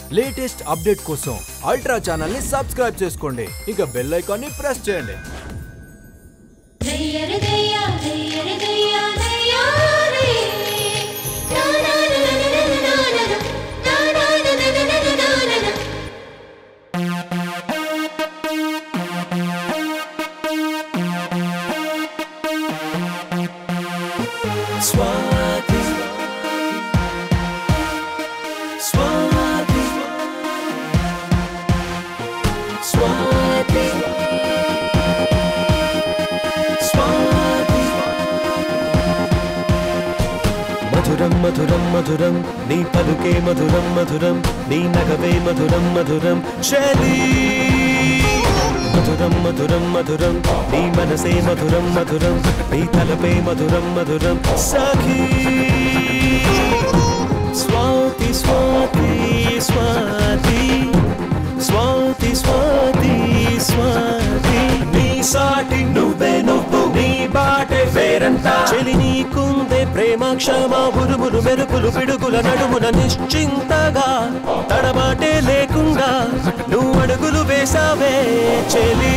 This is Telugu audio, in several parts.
లేటెస్ట్ అప్డేట్ కోసం అల్ట్రా ఛానల్ ని సబ్స్క్రైబ్ చేసుకోండి ఇక బెల్ ఐకాన్ ని ప్రెస్ చేయండి దయ్యర దయ్యా దయ్యర దయ్యా దయ్యా రే నా నా నా నా నా నా నా నా నా నా నా నా నా నా నా Swati Swati Swati Swati మధురం మధురం మధురం నీ పలుకే మధురం మధురం నీ నగవే మధురం మధురం శైలి మధురం మధురం మధురం నీ మనసే మధురం మధురం నీ తలపే మధురం మధురం సఖీ స్వాతి స్వాతి స్వాతి స్వాతి స్వాతి స్వాతి నీ సాటి నువ్వే నువ్వు నీ బాటే వేరంట చెలి నీకుందే ప్రేమ క్షమ ఉరుములు మెరుపులు పిడుగుల నడుమున నిశ్చింతగా తడబాటే లేకుండా నువ్వు అడుగులు వేసావే చెలి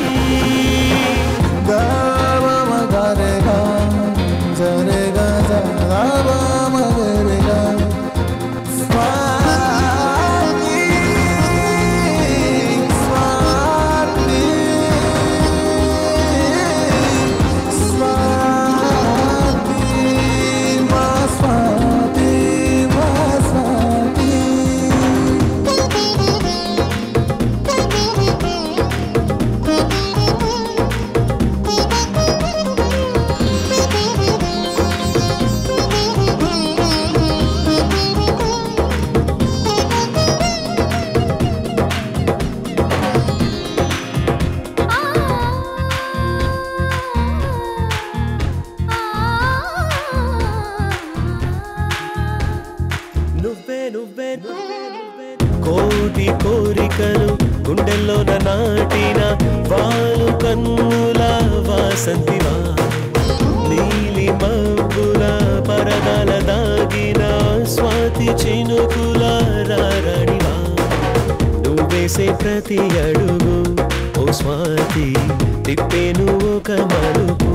నువ్వే నువ్వే నువ్వే నువ్వే కోటి కోరికలు గుండెల్లోన నాటిన వాలు కన్నుల వాసంతివా నీలి మబ్బుల పరదాల దాగిన స్వాతి చినుకుల రారడివా నువ్వేసే ప్రతి అడుగు ఓ స్వాతి తిప్పేను ఒక మలుపు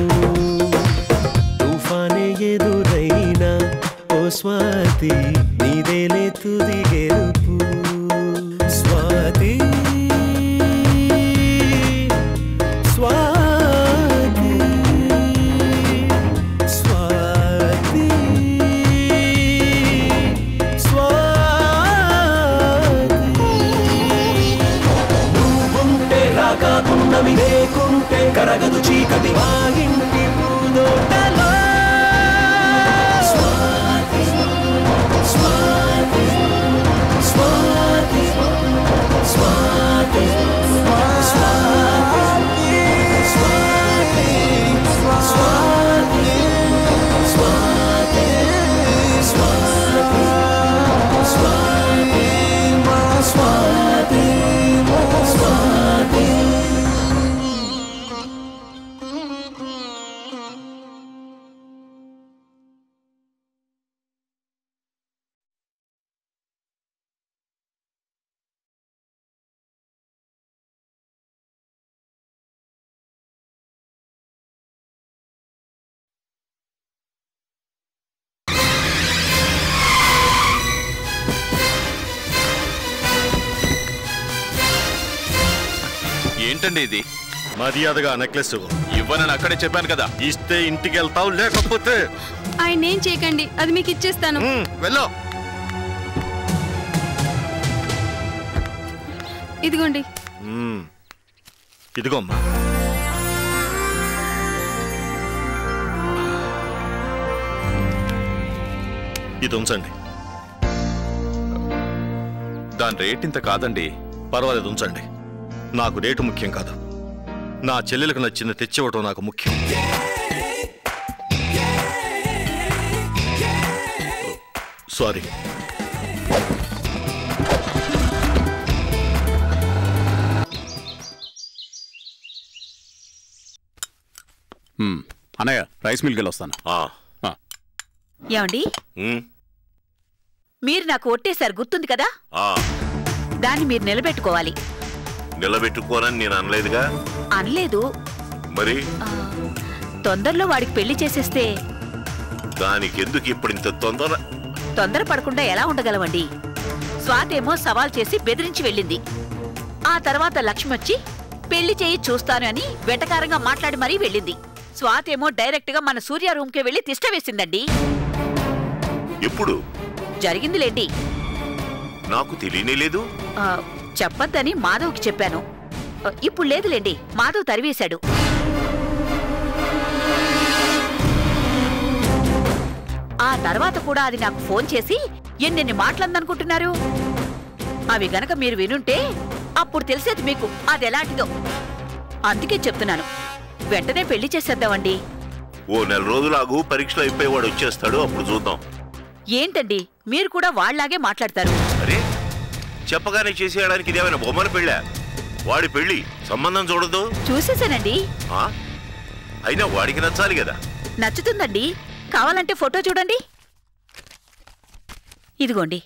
తుఫానే ఎదురైనా ఓ స్వాతి నీదేలే తుది గెలుపు స్వాతి స్వాతి స్వాతి స్వాతి నువ్వుంటే రాగా ఉన్నవి లేకుంటే కరగదు చీకటి మా ఇంటి పూదోటలో స్వాతి స్వాతి స్వాతి స్వాతి స్వాతి స్వాతి స్వాతి స్వాతి స్వాతి స్వాతి స్వాతి స్వాతి ఏంటండి ఇది మర్యాదగా నెక్లెస్ ఇవ్వు. ఇవ్వనని అక్కడే చెప్పాను కదా ఇస్తే ఇంటికి వెళ్తావు లేకపోతే ఆయన ఏం చేయకండి అది మీకు ఇచ్చేస్తాను ఉమ్, వెళ్ళు ఇదిగోండి ఉమ్, ఇదిగోమ్మా ఇది ఉంచండి దాని రేట్ ఇంత కాదండి పర్వాలేదు ఉంచండి నాకు రేటు ముఖ్యం కాదు నా చెల్లెలకు నచ్చింది తెచ్చివ్వటం నాకు ముఖ్యం సారీ మ్మ్. అన్నయ్య రైస్ మిల్కి వెళ్ళి వస్తాను ఆ, ఆ. ఏమండి ఉమ్, మీరు నాకు ఒట్టేశారు గుర్తుంది కదా ఆ దాన్ని మీరు నిలబెట్టుకోవాలి నిలబెట్టుకోనని నేను అనలేదుగా అనలేదు మరి ఆ, తొందరలో వాడికి పెళ్లి చేసేస్తే దానికి ఎందుకు ఇప్పుడు ఇంత తొందర తొందర పడకుండా ఎలా ఉండగలవండి స్వాతేమో సవాల్ చేసి బెదిరించి వెళ్ళింది ఆ తర్వాత లక్ష్మి వచ్చి పెళ్లి చేయి చూస్తాను అని వెటకారంగా మాట్లాడి మరీ వెళ్ళింది స్వాతేమో డైరెక్ట్ గా మన సూర్య రూమ్ కి వెళ్లి తిష్ట వేసిందండి ఎప్పుడు జరిగిందిలేండి నాకు తెలియనే లేదు ఆ, చెప్పొద్దని మాధవ్కి చెప్పాను ఆ, ఇప్పుడు లేదులేండి మాధవ్ తరివేశాడు ఆ తర్వాత కూడా అది నాకు ఫోన్ చేసి ఎన్నెన్ని మాటలందనుకుంటున్నారు అవి గనక మీరు వినుంటే అప్పుడు తెలిసేది మీకు అది ఎలాంటిదో అందుకే చెప్తున్నాను వెంటనే పెళ్లి చేసేద్దామండి ఓ నెల రోజులాగు పరీక్షలు అయిపోయి వాడు వచ్చేస్తాడు అప్పుడు చూద్దాం ఏంటండి మీరు కూడా వాళ్ళలాగే మాట్లాడతారు అరే చెప్పగానే చేసేయడానికి ఇదేమైనా బొమ్మల పెళ్ళా వాడి పెళ్ళి సంబంధం చూడదు చూసేసానండి ఆ? అయినా వాడికి నచ్చాలి కదా నచ్చుతుందండి కావాలంటే ఫోటో చూడండి ఇదిగోండి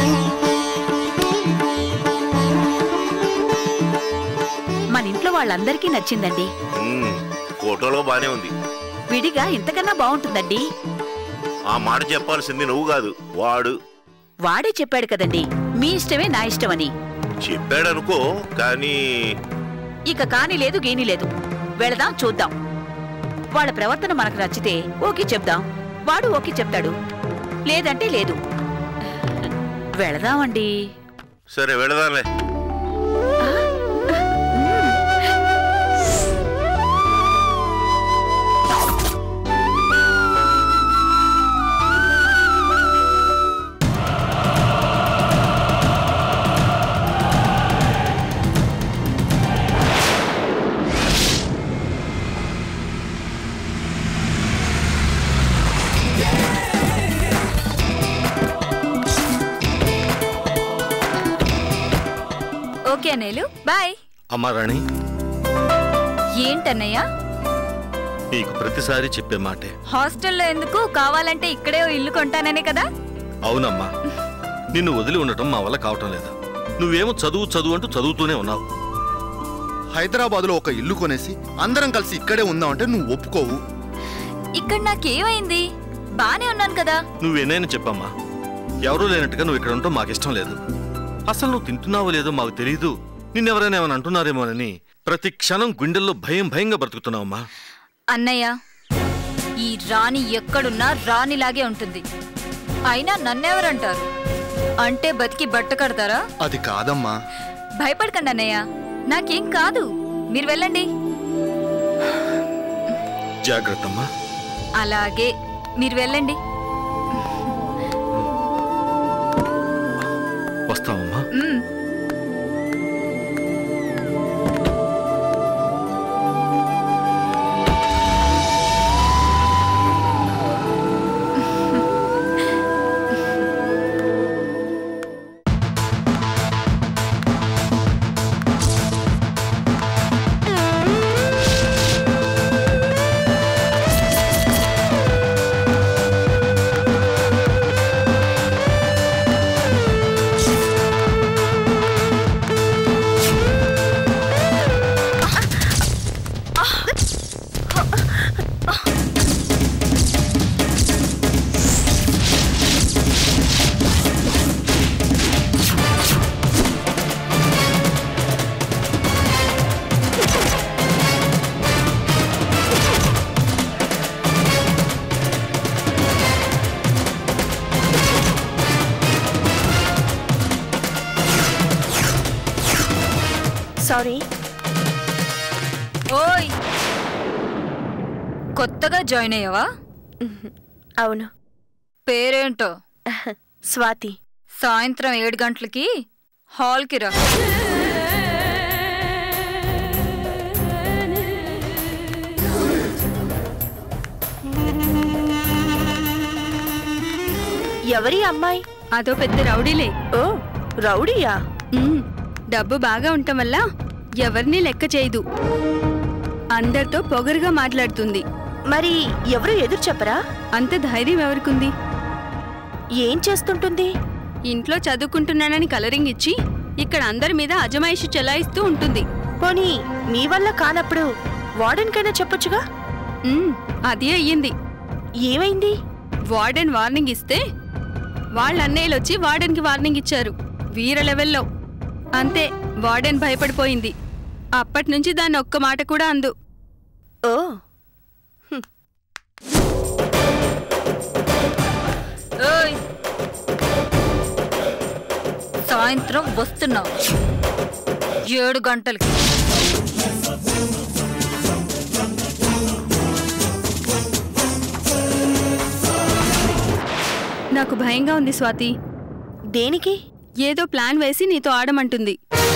మన ఇంట్లో వాళ్ళందరికీ నచ్చిందండి ఉమ్, ఫోటోలో బానే ఉంది విడిగా ఇంతకన్నా బాగుంటుందండి ఆ మాట చెప్పాల్సింది నువ్వు కాదు వాడు వాడే చెప్పాడు కదండి మీ ఇష్టమే నా ఇష్టమని చెప్పాడనుకో కానీ ఇక కాని లేదు గీని లేదు వెళదాం చూద్దాం వాళ్ళ ప్రవర్తన మనకు నచ్చితే ఓకే చెప్దాం వాడు ఓకే చెప్తాడు లేదంటే లేదు వెళదామండి సరే వెళదాంలే ఓకే అన్నయ్యలు బాయ్ అమ్మా రాణి ఏంటన్నయ్య నీకు ప్రతిసారి చెప్పే మాటే హాస్టల్లో ఎందుకు కావాలంటే ఇక్కడే ఓ ఇల్లు కొంటాననే కదా అవునమ్మా నిన్ను వదిలి ఉండటం మా వల్ల కావటం లేదు నువ్వేమో చదువు చదువు అంటూ చదువుతూనే ఉన్నావు హైదరాబాద్లో ఒక ఇల్లు కొనేసి అందరం కలిసి ఇక్కడే ఉందామంటే నువ్వు ఒప్పుకోవు ఇక్కడ నాకేమైంది బానే ఉన్నాను కదా నువ్వేనైనా చెప్పమ్మా ఎవరూ లేనట్టుగా నువ్వు ఇక్కడ ఉండటం మాకు ఇష్టం లేదు అసలు నువ్వు తింటున్నావో లేదో మాకు తెలియదు నిన్నెవరైనా ఏమైనా అంటున్నారేమోనని ప్రతి క్షణం గుండెల్లో భయం భయంగా బ్రతుకుతున్నావమ్మా అన్నయ్య ఈ రాణి ఎక్కడున్నా రాణిలాగే ఉంటుంది అయినా నన్నెవరంటారు అంటే బతికి బట్ట కడతారా అది కాదమ్మా భయపడకండి అన్నయ్య నాకేం కాదు మీరు వెళ్ళండి జాగ్రత్త అమ్మా అలాగే మీరు వెళ్ళండి వస్తావమ్మా మ్మ్. సారీ ఓయ్ కొత్తగా జాయిన్ అయ్యావా అవును పేరేంటో స్వాతి సాయంత్రం ఏడు గంటలకి హాల్కి రా ఎవరి అమ్మాయి అదో పెద్ద రౌడీలే ఓ రౌడీయా ఉమ్, డబ్బు బాగా ఉండటం వల్ల ఎవరిని లెక్క చేయదు అందరితో పొగరుగా మాట్లాడుతుంది మరి ఎవరు ఎదురు చెప్పరా అంత ధైర్యం ఎవరికుంది ఏం చేస్తుంటుంది ఇంట్లో చదువుకుంటున్నానని కలరింగ్ ఇచ్చి ఇక్కడ అందరి మీద అజమాయిషి చెలాయిస్తూ ఉంటుంది పోనీ మీ వల్ల కానప్పుడు వార్డెన్కైనా చెప్పొచ్చుగా ఉమ్, అది అయ్యింది ఏమైంది వార్డెన్ వార్నింగ్ ఇస్తే వాళ్ళ అన్నయ్యలు వచ్చి వార్డెన్కి వార్నింగ్ ఇచ్చారు వీర లెవెల్లో అంతే వార్డెన్ భయపడిపోయింది అప్పటి నుంచి దాన్ని ఒక్క మాట కూడా అందు ఓ ఓయ్ సాయంత్రం వస్తున్నావు ఏడు గంటలకి నాకు భయంగా ఉంది స్వాతి దేనికి ఏదో ప్లాన్ వేసి నీతో ఆడమంటుంది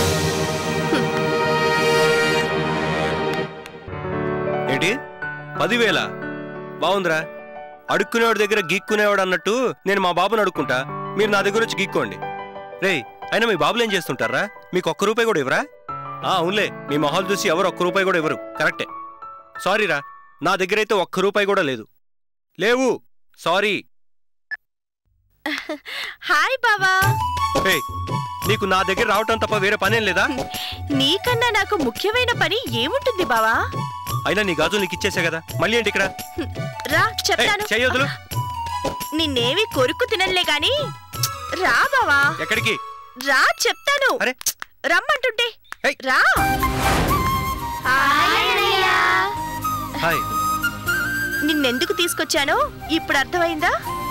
ఏంటి పదివేల బాగుందిరా అడుక్కునేవాడి దగ్గర గీక్కునేవాడు అన్నట్టు నేను మా బాబుని అడుక్కుంటా మీరు నా దగ్గర వచ్చి గీక్కోండి రేయ్ అయినా మీ బాబులు ఏం చేస్తుంటారా మీకు ఒక్క రూపాయి కూడా ఇవ్వరా ఆ అవునులే మీ మొహాలు చూసి ఎవరు ఒక్క రూపాయి కూడా ఇవ్వరు కరెక్టే సారీరా నా దగ్గర అయితే ఒక్క రూపాయి కూడా లేదు లేవు సారీ హాయ్ బావా రేయ్ నీకు నా దగ్గర రావటం తప్ప వేరే పనేం లేదా నీకన్నా నాకు ముఖ్యమైన పని ఏముంటుంది బావా అయినా నీ గాజులు నీకు ఇచ్చేసా కదా మళ్ళీ ఏంటి ఇక్కడ రా ఏయ్, చెప్తాను చెయ్యొద్దులు నిన్నేవి కొరుకు తినలే గాని రా బావా ఎక్కడికి రా చెప్తాను అరే రమ్మంటుంటే ఏయ్. రా హాయ్ నిన్నెందుకు తీసుకొచ్చానో ఇప్పుడు అర్థమైందా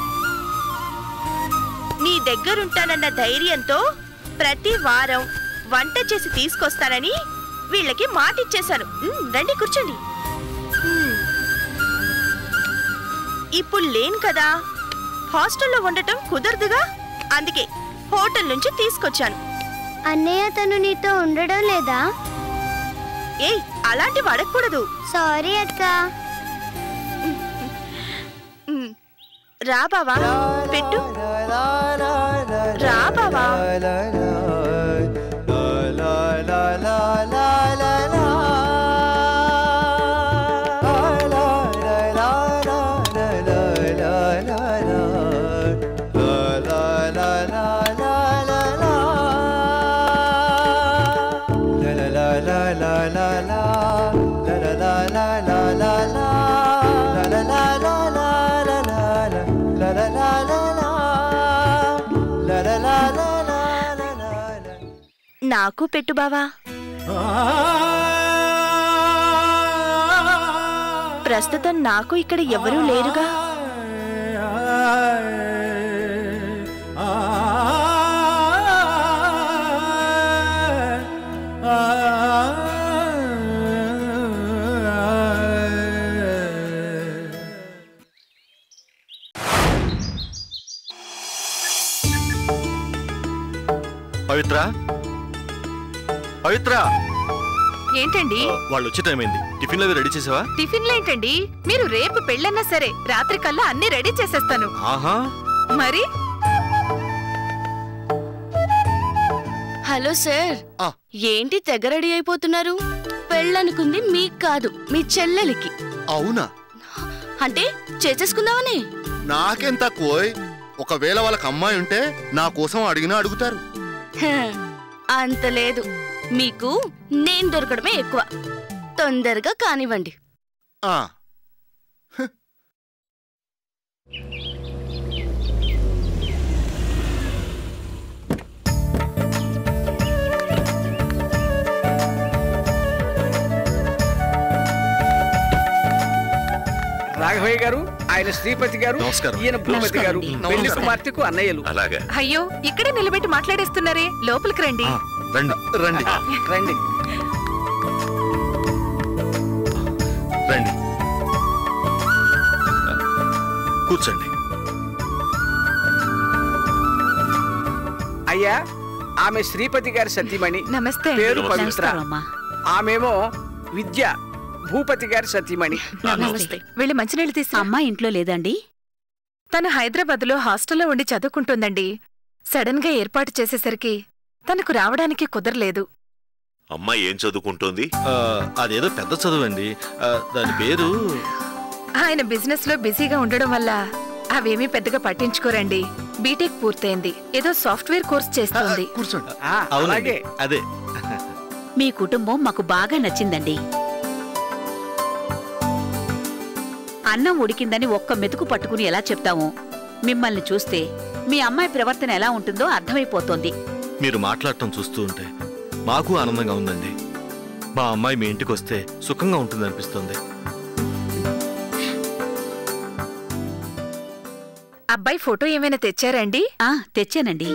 నీ దగ్గరుంటానన్న ధైర్యంతో ప్రతి వారం వంట చేసి తీసుకొస్తానని వీళ్ళకి మాటిచ్చేశాను ఉమ్, రండి కూర్చోండి ఉమ్. ఇప్పుడు లేను కదా హాస్టల్లో ఉండటం కుదరదుగా అందుకే హోటల్ నుంచి తీసుకొచ్చాను అన్నయ్య తను నీతో ఉండడం లేదా ఏయ్ అలాంటివి అడగకూడదు సారీ అక్క ఉమ్. రా బావా పెట్టు రా బావా నాకు పెట్టు బావా ప్రస్తుతం నాకు ఇక్కడ ఎవరూ లేరుగా పవిత్ర పవిత్ర ఏంటండి వాళ్ళు వచ్చే టైం అయింది టిఫిన్లు అవి రెడీ చేసావా టిఫిన్లు ఏంటండి మీరు రేపు పెళ్ళన్నా సరే రాత్రి కల్లా అన్ని రెడీ చేసేస్తాను ఆహా మరి హలో సార్ ఆ. ఏంటి తెగ రెడీ అయిపోతున్నారు పెళ్ళనుకుంది మీకు కాదు మీ చెల్లెలికి అవునా అంటే చేసేసుకుందామని నాకేం తక్కువ ఒకవేళ వాళ్ళకి అమ్మాయి ఉంటే నా కోసం అడిగినా అడుగుతారు హ, అంత లేదు మీకు నేను దొరకడమే ఎక్కువ తొందరగా కానివ్వండి ఆ రాఘవయ్య గారు ఆయన శ్రీపతి గారు నమస్కారం. ఈయన భూపతి గారు నమస్కారం. పెళ్లి నమస్కారం. కుమార్తెకు అన్నయ్యలు అలాగా అయ్యో ఇక్కడే నిలబెట్టి మాట్లాడేస్తున్నారే లోపలికి రండి రండి రండి రండి రండి కూర్చోండి అయ్యా ఆమె శ్రీపతి గారి సతీమణి నమస్తే పేరు నమస్కారం పవిత్ర అమ్మా. ఆమెమో విద్య భూపతి గారి సతీమణి నమస్తే వెళ్ళి మంచినీళ్ళు తీసి అమ్మ ఇంట్లో లేదండి తను హైదరాబాద్ లో హాస్టల్లో ఉండి చదువుకుంటుందండి సడన్ గా ఏర్పాటు చేసేసరికి తనకు రావడానికి కుదరలేదు అమ్మాయి ఏం చదువుకుంటోంది ఆ, అదేదో పెద్ద చదువు అండి ఆ, దాని పేరు ఆయన బిజినెస్ లో బిజీగా ఉండడం వల్ల అవేమీ పెద్దగా పట్టించుకోరండి బీటెక్ పూర్తయింది ఏదో సాఫ్ట్వేర్ కోర్స్ చేస్తోంది కూర్చోండి అవునండి అదే మీ కుటుంబం మాకు బాగా నచ్చిందండి అన్నం ఉడికిందని ఒక్క మెతుకు పట్టుకుని ఎలా చెప్తామో మిమ్మల్ని చూస్తే మీ అమ్మాయి ప్రవర్తన ఎలా ఉంటుందో అర్థమైపోతోంది మీరు మాట్లాడటం చూస్తూ ఉంటే మాకు ఆనందంగా ఉందండి మా అమ్మాయి మీ ఇంటికి వస్తే సుఖంగా ఉంటుంది అనిపిస్తుంది అబ్బాయి ఫోటో ఏమైనా తెచ్చారండి ఆ తెచ్చానండి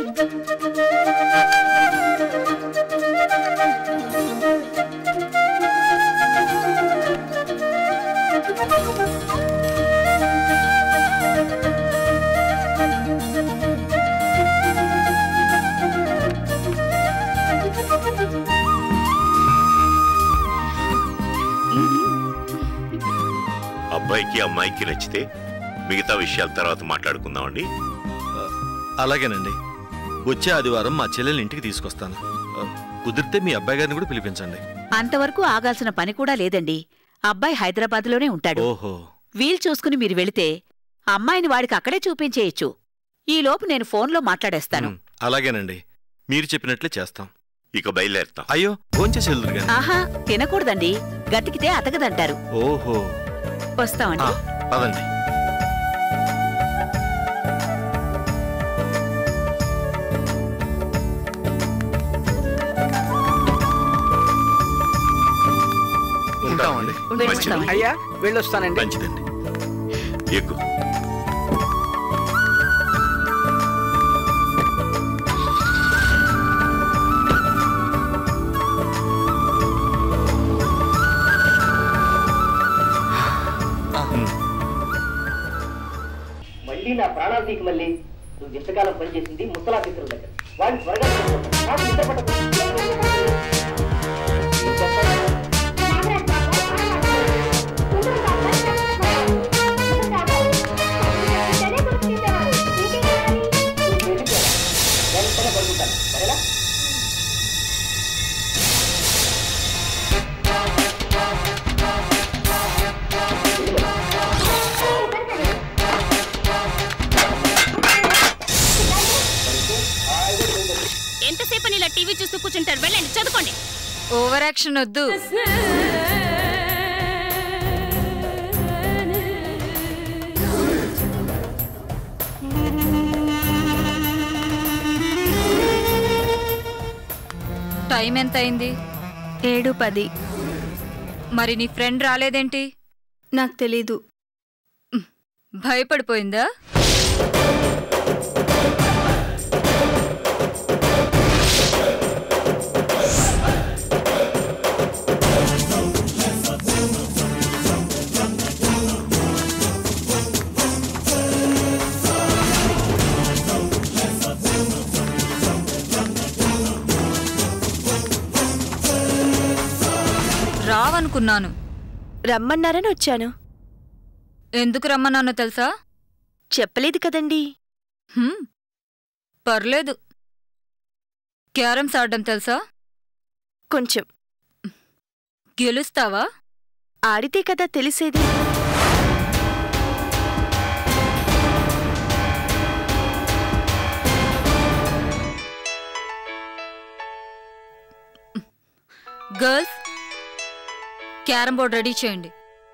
అబ్బాయికి అమ్మాయికి నచ్చితే మిగతా విషయాల తర్వాత మాట్లాడుకుందామండి అలాగేనండి వచ్చే ఆదివారం మా చెల్లెల్ని ఇంటికి తీసుకొస్తాను ఆ, కుదిరితే మీ అబ్బాయి గారిని కూడా పిలిపించండి అంతవరకు ఆగాల్సిన పని కూడా లేదండి అబ్బాయి హైదరాబాద్లోనే ఉంటాడు ఓహో వీలు చూసుకుని మీరు వెళితే అమ్మాయిని వాడికి అక్కడే చూపించేయచ్చు ఈలోపు నేను ఫోన్లో మాట్లాడేస్తాను అలాగేనండి మీరు చెప్పినట్లే చేస్తాం ఇక బయలుదేరుతాం అయ్యో భోంచేసి వెళ్దురు గాని ఆహా తినకూడదండి గతికితే అతకదంటారు ఓహో వస్తామండి పదండి ఉంటామండి మంచిది. అయ్యా వెళ్ళొస్తానండి మంచిదండి ఎక్కువ మళ్ళీ నా ప్రాణాలు తీకి మళ్ళీ నువ్వు ఇంతకాలం పనిచేసింది ముసలాఫీసర్ దగ్గర వాడిని త్వరగా తీసుకురా. నాకు ఇష్టపడదు ఎంతసేపు ఇలా టీవీ చూస్తూ కూర్చుంటారు వెళ్ళండి చదువుకోండి ఓవర్ యాక్షన్ వద్దు టైం ఎంత అయింది ఏడు పది మరి నీ ఫ్రెండ్ రాలేదేంటి నాకు తెలీదు భయపడిపోయిందా రావనుకున్నాను రమ్మన్నారని వచ్చాను ఎందుకు రమ్మన్నానో తెలుసా చెప్పలేదు కదండి హ్మ్, పర్లేదు క్యారమ్స్ ఆడడం తెలుసా కొంచెం గెలుస్తావా ఆడితే కదా తెలిసేది గర్ల్స్ క్యారమ్ బోర్డ్ రెడీ చేయండి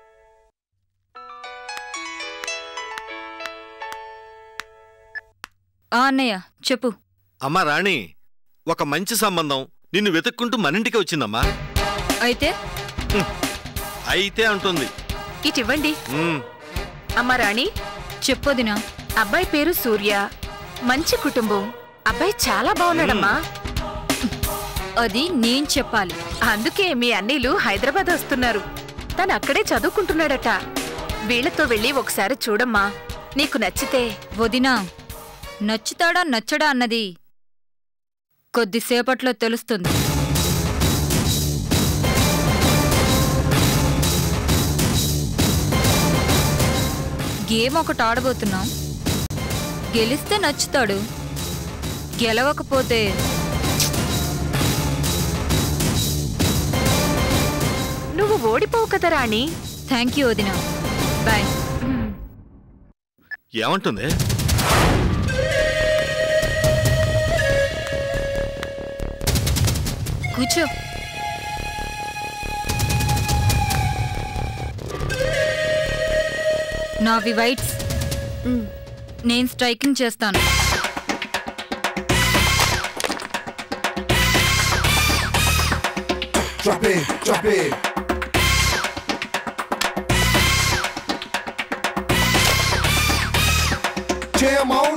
ఆ అన్నయ్య చెప్పు అమ్మా రాణి ఒక మంచి సంబంధం నిన్ను వెతుక్కుంటూ మనింటికి వచ్చిందమ్మా అయితే అయితే అంటుంది ఇటివ్వండి ఉమ్, అమ్మ రాణి చెప్పొదినా అబ్బాయి పేరు సూర్య మంచి కుటుంబం అబ్బాయి చాలా బాగున్నాడమ్మా అది నేను చెప్పాలి అందుకే మీ అన్నీలు హైదరాబాద్ వస్తున్నారు తను అక్కడే చదువుకుంటున్నాడట వీళ్లతో వెళ్ళి ఒకసారి చూడమ్మా నీకు నచ్చితే వదినా నచ్చుతాడా నచ్చడా అన్నది కొద్దిసేపట్లో తెలుస్తుంది గేమ్ ఒకటి ఆడబోతున్నాం గెలిస్తే నచ్చుతాడు గెలవకపోతే నువ్వు ఓడిపోవు కదా రాణి థ్యాంక్ యూ వదినా బాయ్ ఏమంటుంది కూర్చో నావి వైట్స్ నేను స్ట్రైకింగ్ చేస్తాను Drop it, drop it. Jam on